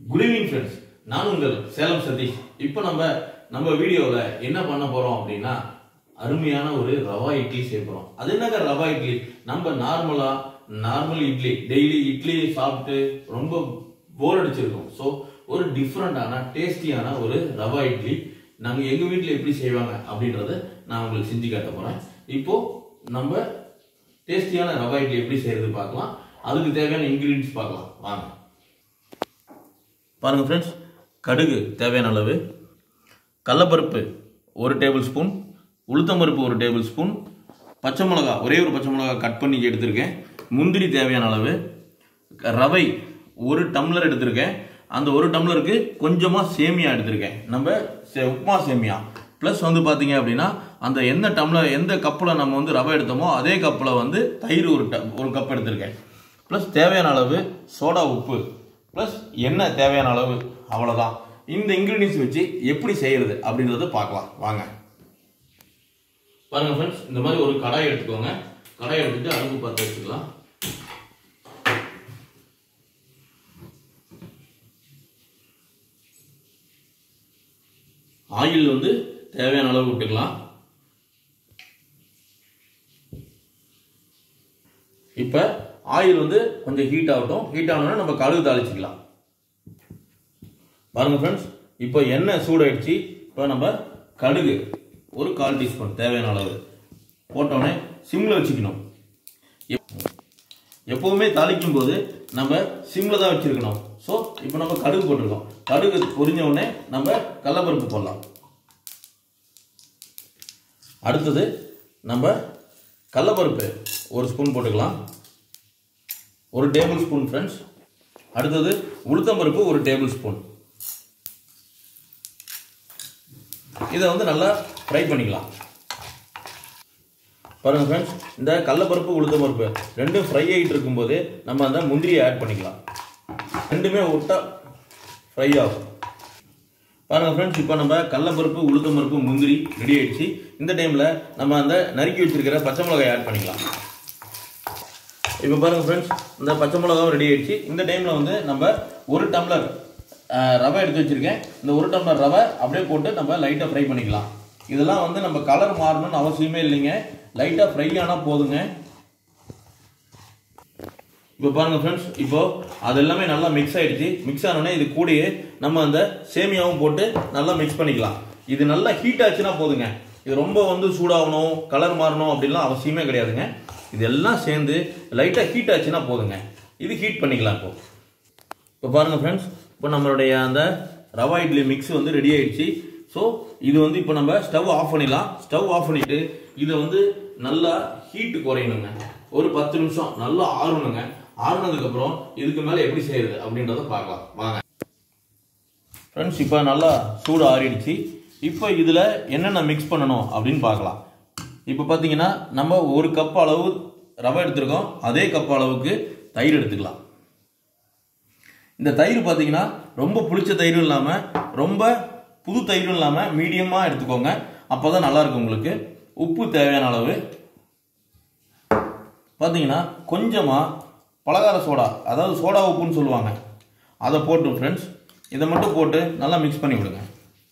good evening friends நான் உங்கள் சேலம் சதீஷ் இப்போ நம்ம நம்ம வீடியோவில் என்ன பண்ண போறோம் அப்படின்னா அருமையான ஒரு ரவா இட்லி செய்ய போறோம் அது என்னங்க ரவா இட்லி நம்ம நார்மலா நார்மல் இட்லி டெய்லி இட்லி சாப்பிட்டு ரொம்ப போர் அடிச்சிருக்கோம் ஸோ ஒரு டிஃப்ரெண்டான டேஸ்டியான ஒரு ரவா இட்லி நாங்கள் எங்கள் வீட்டில் எப்படி செய்வாங்க அப்படின்றத நான் உங்களுக்கு செஞ்சு காட்ட போகிறேன் இப்போ நம்ம டேஸ்டியான ரவா இட்லி எப்படி செய்யறது பார்க்கலாம் அதுக்கு தேவையான இன்கிரீடியன்ஸ் பார்க்கலாம் வாங்க பாருங்கள் ஃப்ரெண்ட்ஸ் கடுகு தேவையான அளவு கடலப்பருப்பு ஒரு டேபிள் ஸ்பூன் உளுத்தம்பருப்பு ஒரு டேபிள் ஸ்பூன் பச்சை மிளகா ஒரே ஒரு பச்சை மிளகா கட் பண்ணி எடுத்திருக்கேன் முந்திரி தேவையான அளவு ரவை ஒரு டம்ளர் எடுத்திருக்கேன் அந்த ஒரு டம்ளருக்கு கொஞ்சமாக சேமியா எடுத்திருக்கேன் நம்ம சே- உப்மா சேமியா ப்ளஸ் வந்து பார்த்தீங்க அப்படின்னா அந்த எந்த டம்ளர் எந்த கப்பில் நம்ம வந்து ரவை எடுத்தோமோ அதே கப்பில் வந்து தயிர் ஒரு ட ஒரு கப் எடுத்திருக்கேன் ப்ளஸ் தேவையான அளவு சோடா உப்பு ப்ளஸ் எண்ணெய் தேவையான அளவு அவ்வளோதான் இந்த இன்க்ரீடியன்ஸ் வச்சு எப்படி செய்யறது அப்படின்றத பார்க்கலாம் வாங்க பாருங்க ஃப்ரெண்ட்ஸ் இந்த மாதிரி ஒரு கடாய் எடுத்துக்கோங்க கடாய் எடுத்துட்டு அடுப்பு பற்ற வச்சுக்கலாம் ஆயில் வந்து தேவையான அளவு விட்டுக்கலாம் இப்போ ஆயில் வந்து கொஞ்சம் ஹீட் ஆகட்டும் ஹீட் ஆனோடனே நம்ம கடுகு தாளிச்சிக்கலாம் பாருங்க ஃப்ரெண்ட்ஸ் இப்போ எண்ணெய் சூடாயிடுச்சு இப்போ நம்ம கடுகு ஒரு கால் டீஸ்பூன் தேவையான அளவு போட்டோடனே சிம்மில் வச்சுக்கணும் எப்- எப்பவுமே தாளிக்கும் போது நம்ம சிம்மில் தான் வச்சிருக்கணும் ஸோ இப்போ நம்ம கடுகு போட்டிருக்கோம் கடுகு பொரிஞ்ச உடனே நம்ம கடலப்பருப்பு போடலாம் அடுத்தது நம்ம கடலப்பருப்பு ஒரு ஸ்பூன் போட்டுக்கலாம் ஒரு டேபிள் ஸ்பூன் ஃப்ரெண்ட்ஸ் அடுத்தது உளுத்தம்பருப்பு ஒரு டேபிள் ஸ்பூன் இதை வந்து நல்லா ஃப்ரை பண்ணிக்கலாம் பாருங்க ஃப்ரெண்ட்ஸ் இந்த கடலப்பருப்பு உளுத்தம்பருப்பு ரெண்டும் ஃப்ரை ஆகிட்டு இருக்கும்போது நம்ம அந்த முந்திரியை ஆட் பண்ணிக்கலாம் ரெண்டுமே விட்டா ஃப்ரை ஆகும் பாருங்க ஃப்ரெண்ட்ஸ் இப்போ நம்ம கடலப்பருப்பு உளுத்தம்பருப்பு முந்திரி ரெடி ஆயிடுச்சு இந்த டைமில் நம்ம அந்த நறுக்கி வச்சிருக்கிற பச்சை மிளகாய் ஆட் பண்ணிக்கலாம் இப்போ பாருங்க ஃப்ரெண்ட்ஸ் இந்த பச்சை மிளகாவும் ரெடி ஆயிடுச்சு இந்த டைமில் வந்து நம்ம ஒரு டம்ளர் அஹ், ரவை எடுத்து வச்சிருக்கேன் இந்த ஒரு டம்ளர் ரவை அப்படியே போட்டு நம்ம லைட்டாக ஃப்ரை பண்ணிக்கலாம் இதெல்லாம் வந்து நம்ம கலர் மாறணும்னு அவசியமே இல்லைங்க லைட்டாக ஃப்ரை ஆனால் போதுங்க இப்போ பாருங்க ஃப்ரெண்ட்ஸ் இப்போ அது எல்லாமே நல்லா மிக்ஸ் ஆயிடுச்சு மிக்ஸ் ஆனோடனே இது கூடயே நம்ம அந்த சேமியாவும் போட்டு நல்லா மிக்ஸ் பண்ணிக்கலாம் இது நல்லா ஹீட் ஆச்சுன்னா போதுங்க இது ரொம்ப வந்து சூடாகணும் கலர் மாறணும் அப்படின்லாம் அவசியமே கிடையாதுங்க இதெல்லாம் சேர்ந்து லைட்டாக ஹீட் ஆச்சுன்னா போதுங்க இது ஹீட் பண்ணிக்கலாம் இப்போ இப்போ பாருங்க ஃப்ரெண்ட்ஸ் இப்போ நம்மளுடைய அந்த ரவா இட்லி மிக்ஸ் வந்து ரெடி ஆயிடுச்சு ஸோ இது வந்து இப்போ நம்ம ஸ்டவ் ஆஃப் பண்ணிடலாம் ஸ்டவ் ஆஃப் பண்ணிட்டு இதை வந்து நல்லா ஹீட் குறையணுங்க ஒரு பத்து நிமிஷம் நல்லா ஆறணுங்க ஆறுனதுக்கு அப்புறம் இதுக்கு மேலே எப்படி செய்யறது அப்படின்றத பார்க்கலாம் வாங்க ஃப்ரெண்ட்ஸ் இப்போ நல்லா சூடு ஆறிடுச்சு இப்போ இதில் என்னென்ன மிக்ஸ் பண்ணணும் அப்படின்னு பார்க்கலாம் இப்போ பார்த்தீங்கன்னா நம்ம ஒரு கப் அளவு ரவை எடுத்திருக்கோம் அதே கப் அளவுக்கு தயிர் எடுத்துக்கலாம் இந்த தயிர் பார்த்தீங்கன்னா ரொம்ப புளிச்ச தயிரும் இல்லாமல் ரொம்ப புது தயிரும் இல்லாமல் மீடியமாக எடுத்துக்கோங்க அப்போ தான் நல்லாயிருக்கும் உங்களுக்கு உப்பு தேவையான அளவு பார்த்தீங்கன்னா கொஞ்சமாக பலகார சோடா அதாவது சோடா உப்புன்னு சொல்லுவாங்க அதை போட்டு ஃப்ரெண்ட்ஸ் இதை மட்டும் போட்டு நல்லா மிக்ஸ் பண்ணி விடுங்க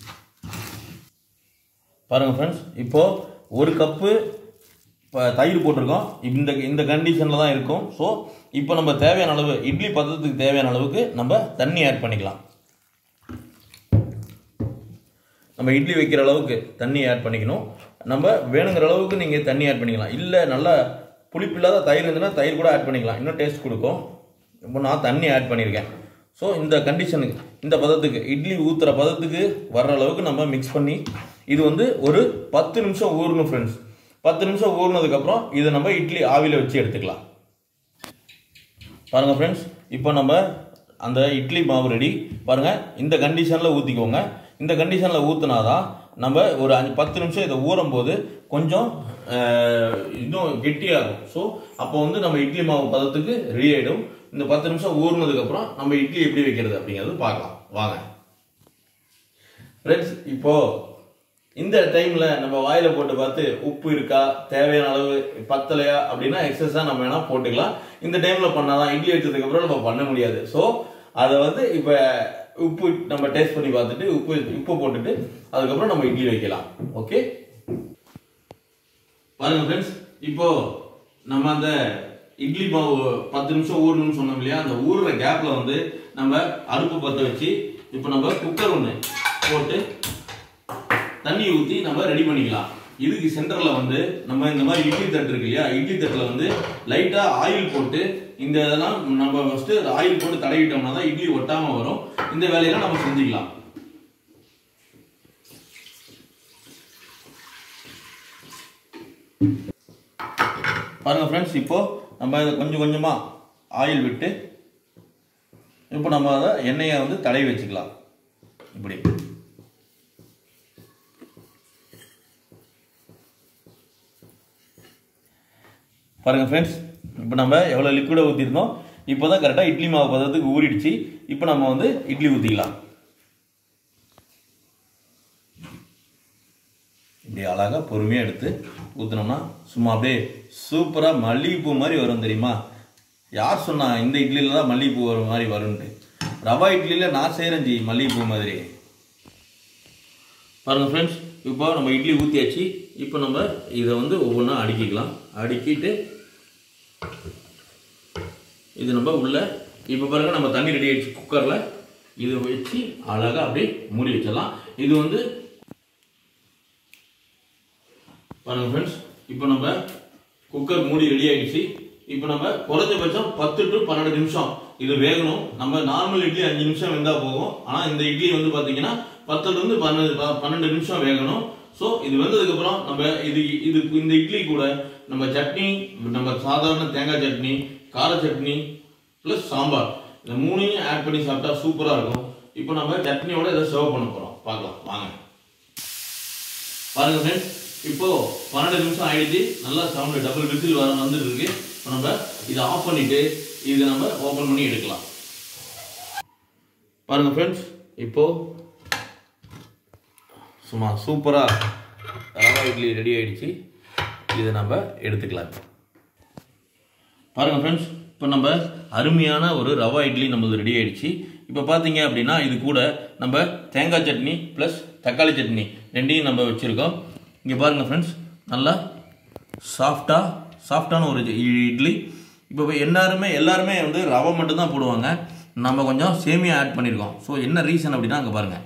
பாருங்கள் ஃப்ரெண்ட்ஸ் இப்போது ஒரு கப்பு இப்போ தயிர் போட்டிருக்கோம் இந்த இந்த கண்டிஷனில் தான் இருக்கும் ஸோ இப்போ நம்ம தேவையான அளவு இட்லி பதத்துக்கு தேவையான அளவுக்கு நம்ம தண்ணி ஆட் பண்ணிக்கலாம் நம்ம இட்லி வைக்கிற அளவுக்கு தண்ணி ஆட் பண்ணிக்கணும் நம்ம வேணுங்கிற அளவுக்கு நீங்கள் தண்ணி ஆட் பண்ணிக்கலாம் இல்லை நல்லா புளிப்பில்லாத தயிர் இருந்ததுன்னா தயிர் கூட ஆட் பண்ணிக்கலாம் இன்னும் டேஸ்ட் கொடுக்கும் இப்போ நான் தண்ணி ஆட் பண்ணியிருக்கேன் ஸோ இந்த கண்டிஷனுக்கு இந்த பதத்துக்கு இட்லி ஊற்றுற பதத்துக்கு வர்ற அளவுக்கு நம்ம மிக்ஸ் பண்ணி இது வந்து ஒரு பத்து நிமிஷம் ஊறணும் ஃப்ரெண்ட்ஸ் பத்து நிமிஷம் ஊறினதுக்கப்புறம் இதை நம்ம இட்லி ஆவியில் வச்சு எடுத்துக்கலாம் பாருங்க ஃப்ரெண்ட்ஸ் இப்போ நம்ம அந்த இட்லி மாவு ரெடி பாருங்க இந்த கண்டிஷனில் ஊற்றிக்கோங்க இந்த கண்டிஷனில் ஊற்றினாதான் நம்ம ஒரு அஞ்சு பத்து நிமிஷம் இதை ஊறும் போது கொஞ்சம் அஹ், இன்னும் கெட்டியாகும் ஸோ அப்போ வந்து நம்ம இட்லி மாவு பதத்துக்கு ரெடி ஆகிடும் இந்த பத்து நிமிஷம் ஊறினதுக்கப்புறம் நம்ம இட்லி எப்படி வைக்கிறது அப்படிங்கிறது பார்க்கலாம் வாங்க ஃப்ரெண்ட்ஸ் இப்போ இந்த டைம்ல நம்ம வாயில போட்டு பார்த்து உப்பு இருக்கா தேவையான அளவு பத்தலையா அப்படின்னா எக்ஸஸா நம்ம வேணா போட்டுக்கலாம் இந்த டைம்ல பண்ணாதான் இட்லி வச்சதுக்கு அப்புறம் நம்ம பண்ண முடியாது ஸோ அதை வந்து இப்ப உப்பு நம்ம டேஸ்ட் பண்ணி பார்த்துட்டு உப்பு உப்பு போட்டுட்டு அதுக்கப்புறம் நம்ம இட்லி வைக்கலாம் ஓகே பாருங்க ஃப்ரெண்ட்ஸ் இப்போ நம்ம அந்த இட்லி மாவு பத்து நிமிஷம் ஊறணும்னு சொன்னோம் இல்லையா அந்த ஊறுற கேப்ல வந்து நம்ம அடுப்பு பற்ற வச்சு இப்போ நம்ம குக்கர் ஒன்று போட்டு தண்ணி ஊற்றி நம்ம ரெடி பண்ணிக்கலாம் இதுக்கு சென்டரில் வந்து நம்ம இந்த மாதிரி இட்லி தட்டு இருக்கு இல்லையா இட்லி தட்டில் வந்து லைட்டாக ஆயில் போட்டு இந்த இதெல்லாம் நம்ம ஃபஸ்ட்டு ஆயில் போட்டு தடவிட்டோம்னா தான் இட்லி ஒட்டாமல் வரும் இந்த வேலையெல்லாம் நம்ம செஞ்சுக்கலாம் பாருங்க ஃப்ரெண்ட்ஸ் இப்போ நம்ம இதை கொஞ்சம் கொஞ்சமாக ஆயில் விட்டு இப்போ நம்ம அதை எண்ணெயை வந்து தடவி வச்சுக்கலாம் இப்படி பாருங்க ஃப்ரெண்ட்ஸ் இப்போ நம்ம எவ்வளோ லிக்விடை ஊற்றிருந்தோம் இப்போ தான் கரெக்டாக இட்லி மாவு பதத்துக்கு ஊறிடுச்சு இப்போ நம்ம வந்து இட்லி ஊற்றிக்கலாம் இப்படி அழகாக பொறுமையாக எடுத்து ஊற்றினோம்னா சும்மா அப்படியே சூப்பராக மல்லிகைப்பூ மாதிரி வரும் தெரியுமா யார் சொன்னா இந்த இட்லியில் தான் மல்லிகைப்பூ வர மாதிரி வரும்ன்ட்டு ரவா இட்லியில் நான் செய்கிறேன் ஜி மல்லிகைப்பூ மாதிரி பாருங்க ஃப்ரெண்ட்ஸ் இப்போ நம்ம இட்லி ஊற்றியாச்சு இப்போ நம்ம இதை வந்து ஒவ்வொன்றா அடுக்கிக்கலாம் அடுக்கிட்டு இது நம்ம உள்ள இப்போ பாருங்க நம்ம தண்ணி ரெடி ஆயிடுச்சு குக்கரில் இது வச்சு அழகாக அப்படியே மூடி வச்சிடலாம் இது வந்து பாருங்க ஃப்ரெண்ட்ஸ் இப்போ நம்ம குக்கர் மூடி ரெடி ஆயிடுச்சு இப்போ நம்ம குறைஞ்சபட்சம் பத்து டு பன்னெண்டு நிமிஷம் இது வேகணும் நம்ம நார்மல் இட்லி அஞ்சு நிமிஷம் வெந்தா போகும் ஆனால் இந்த இட்லி வந்து பார்த்தீங்கன்னா பத்துலேருந்து பன்னெண்டு ப- பன்னெண்டு நிமிஷம் வேகணும் ஸோ இது வெந்ததுக்கு அப்புறம் நம்ம இது இது இந்த இட்லி கூட நம்ம சட்னி நம்ம சாதாரண தேங்காய் சட்னி கார சட்னி ப்ளஸ் சாம்பார் இந்த மூணையும் ஆட் பண்ணி சாப்பிட்டா சூப்பராக இருக்கும் இப்போ நம்ம சட்னியோட இதை சர்வ் பண்ண போகிறோம் பார்க்கலாம் வாங்க பாருங்க ஃப்ரெண்ட்ஸ் இப்போ பன்னெண்டு நிமிஷம் ஆயிடுச்சு நல்லா சவுண்ட் டபுள் விசில் வர வந்துட்டு இருக்கு இப்போ நம்ம இதை ஆஃப் பண்ணிட்டு இதை நம்ம ஓப்பன் பண்ணி எடுக்கலாம் பாருங்க ஃப்ரெண்ட்ஸ் இப்போ சும்மா சூப்பரா ரவா இட்லி ரெடி ஆயிடுச்சு இதை நம்ம எடுத்துக்கலாம் பாருங்க ஃப்ரெண்ட்ஸ் இப்போ நம்ம அருமையான ஒரு ரவா இட்லி நம்மளுக்கு ரெடி ஆயிடுச்சு இப்போ பார்த்தீங்க அப்படின்னா இது கூட நம்ம தேங்காய் சட்னி ப்ளஸ் தக்காளி சட்னி ரெண்டையும் நம்ம வச்சுருக்கோம் இங்கே பாருங்கள் ஃப்ரெண்ட்ஸ் நல்லா சாஃப்டாக சாஃப்டான ஒரு இ- இட்லி இப்போ எல்லாருமே எல்லாருமே வந்து ரவை மட்டும்தான் போடுவாங்க நம்ம கொஞ்சம் சேமியா ஆட் பண்ணியிருக்கோம் ஸோ என்ன ரீசன் அப்படின்னா அங்கே பாருங்கள்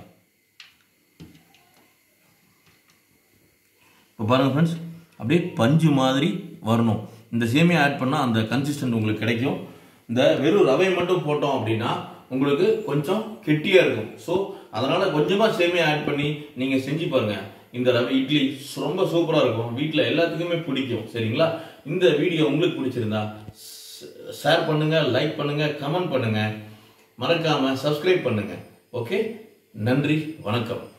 இப்போ பாருங்க ஃப்ரெண்ட்ஸ் அப்படியே பஞ்சு மாதிரி வரணும் இந்த சேமியா ஆட் பண்ணால் அந்த கன்சிஸ்டன்ட் உங்களுக்கு கிடைக்கும் இந்த வெறும் ரவை மட்டும் போட்டோம் அப்படின்னா உங்களுக்கு கொஞ்சம் கெட்டியாக இருக்கும் ஸோ அதனால் கொஞ்சமாக சேமியா ஆட் பண்ணி நீங்கள் செஞ்சு பாருங்க இந்த ரவை இட்லி ரொம்ப சூப்பராக இருக்கும் வீட்டில் எல்லாத்துக்குமே பிடிக்கும் சரிங்களா இந்த வீடியோ உங்களுக்கு பிடிச்சிருந்தா ஷேர் பண்ணுங்க லைக் பண்ணுங்க கமெண்ட் பண்ணுங்க மறக்காம சப்ஸ்கிரைப் பண்ணுங்க ஓகே நன்றி வணக்கம்